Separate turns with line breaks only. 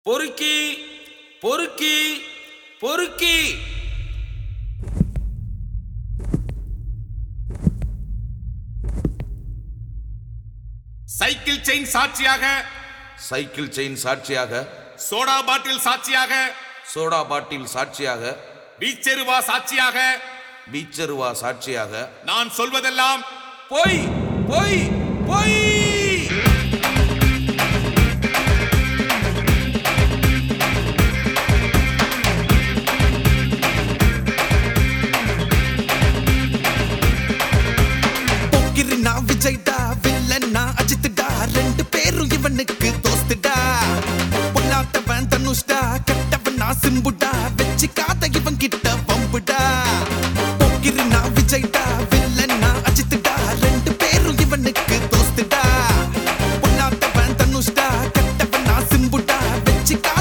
பொறுக்கி பொறுக்கி பொறுக்கி சைக்கிள் செயின் சாட்சியாக
சைக்கிள் செயின் சாட்சியாக
சோடா பாட்டில் சாட்சியாக
சோடா பாட்டில் சாட்சியாக
பீச்செருவா சாட்சியாக
பீச்சருவா சாட்சியாக
நான் சொல்வதெல்லாம் பொய் பொய் பொய்
போக்கிரினா விஜய்டா வில்லன்னா அஜித்துடா ரெண்டு பேரும் இவனுக்கு தோஸ்துடா பொல்லாட்டவன் தனுஷ்டா கெட்டவனா சிம்புடா வச்சுக்காத இவன் கிட்ட பம்புடா போக்கிரினா விஜய்டா வில்லன்னா அஜித்துடா ரெண்டு பேரும் இவனுக்கு தோஸ்துடா பொல்லாட்டவன் தனுஷ்டா கெட்டவனா சிம்புடா வச்சுக்காத